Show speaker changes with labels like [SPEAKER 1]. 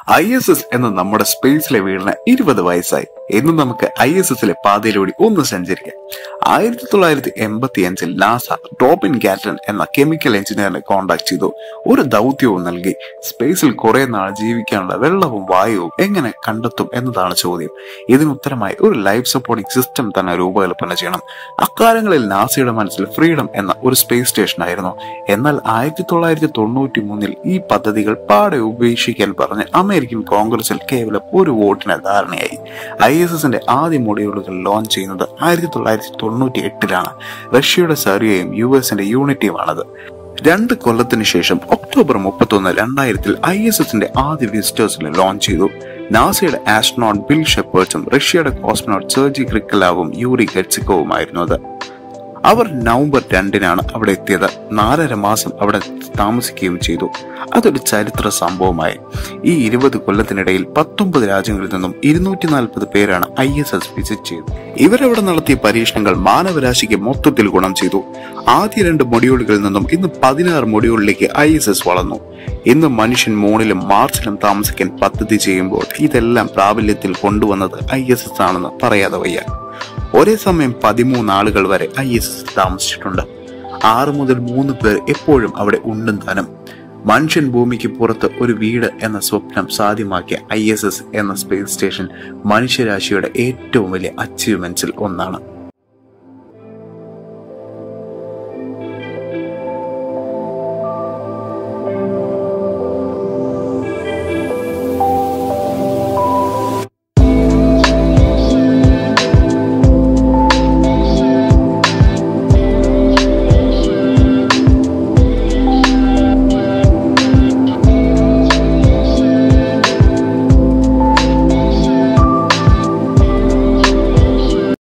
[SPEAKER 1] I S S എന്ന നമ്മുടെ സ്പേസിലെ വീടിന് ഇരുപത് വയസ്സായി ഇന്ന് നമുക്ക് ഐ എസ് എസിലെ പാതയിലൂടെ ഒന്ന് സഞ്ചരിക്കാം ആയിരത്തി തൊള്ളായിരത്തി എൺപത്തി അഞ്ചിൽ നാസ റോബിൻ ഗാറ്റൻ എന്ന കെമിക്കൽ എഞ്ചിനീയറിനെ കോൺടാക്ട് ചെയ്തു ഒരു ദൗത്യവും നൽകി സ്പേസിൽ കുറെ നാൾ ജീവിക്കാനുള്ള വെള്ളവും വായുവും എങ്ങനെ കണ്ടെത്തും എന്നതാണ് ചോദ്യം ഇതിനുത്തരമായി ഒരു ലൈഫ് സപ്പോർട്ടിംഗ് സിസ്റ്റം തന്നെ രൂപകൽപ്പന ചെയ്യണം അക്കാലങ്ങളിൽ നാസയുടെ മനസ്സിൽ ഫ്രീഡം എന്ന ഒരു സ്പേസ് സ്റ്റേഷൻ ആയിരുന്നു എന്നാൽ ആയിരത്തി തൊള്ളായിരത്തി തൊണ്ണൂറ്റി മൂന്നിൽ ഈ പദ്ധതികൾ പാടെ ഉപേക്ഷിക്കാൻ പറഞ്ഞ് അമേരിക്കൻ കോൺഗ്രസിൽ കേവലം ഒരു വോട്ടിന് ധാരണയായി ഐ എസ് എസിന്റെ ആദ്യ മൊഡ്യൂളുകൾ ലോഞ്ച് ചെയ്യുന്നത് ആയിരത്തി തൊള്ളായിരത്തി തൊണ്ണൂറ്റി എട്ടിലാണ് റഷ്യയുടെ സെർവിയയും യു എസിന്റെ യൂണിറ്റിയുമാണത് രണ്ട് കൊല്ലത്തിന് ശേഷം ഒക്ടോബർ മുപ്പത്തൊന്ന് രണ്ടായിരത്തിൽ ഐ എസ് എസിന്റെ ആദ്യ വിസിറ്റേഴ്സിനെ ലോഞ്ച് ചെയ്തു നാസയുടെ ആസ്ട്രോണോട്ട് ബിൽ ഷെപ്പേർട്സും റഷ്യയുടെ കോസ്മോട്ട് സെർജി ക്രിക്കലാവും യൂറി ഗെറ്റ്സിക്കോവുമായിരുന്നു അത് അവർ നവംബർ രണ്ടിനാണ് അവിടെ എത്തിയത് നാലര മാസം അവിടെ താമസിക്കുകയും ചെയ്തു അതൊരു ചരിത്ര സംഭവമായി ഈ ഇരുപത് കൊല്ലത്തിനിടയിൽ പത്തൊമ്പത് രാജ്യങ്ങളിൽ നിന്നും ഇരുന്നൂറ്റി നാൽപ്പത് പേരാണ് ഐ എസ് എസ് വിസിറ്റ് ചെയ്തത് ഇവരവിടെ നടത്തിയ പരീക്ഷണങ്ങൾ മാനവരാശിക്ക് മൊത്തത്തിൽ ഗുണം ചെയ്തു ആദ്യ രണ്ട് മൊഡ്യൂളുകളിൽ നിന്നും ഇന്ന് പതിനാറ് മൊഡ്യൂളിലേക്ക് ഐ എസ് എസ് വളർന്നു ഇന്ന് മനുഷ്യൻ മൂണിലും മാർച്ചിലും താമസിക്കാൻ പദ്ധതി ചെയ്യുമ്പോൾ ഇതെല്ലാം പ്രാബല്യത്തിൽ കൊണ്ടുവന്നത് ഐ എസ് എസ് ആണെന്ന് പറയാതെ വയ്യ ഒരേ സമയം പതിമൂന്ന് ആളുകൾ വരെ ഐ എസ് എസ് താമസിച്ചിട്ടുണ്ട് ആറ് മുതൽ മൂന്ന് പേർ എപ്പോഴും അവിടെ ഉണ്ടും താനും മനുഷ്യൻ ഭൂമിക്ക് പുറത്ത് ഒരു വീട് എന്ന സ്വപ്നം സാധ്യമാക്കിയ ഐ എസ് എസ് എന്ന സ്പേസ് സ്റ്റേഷൻ മനുഷ്യരാശിയുടെ ഏറ്റവും വലിയ അച്ചീവ്മെന്റ്സിൽ ഒന്നാണ്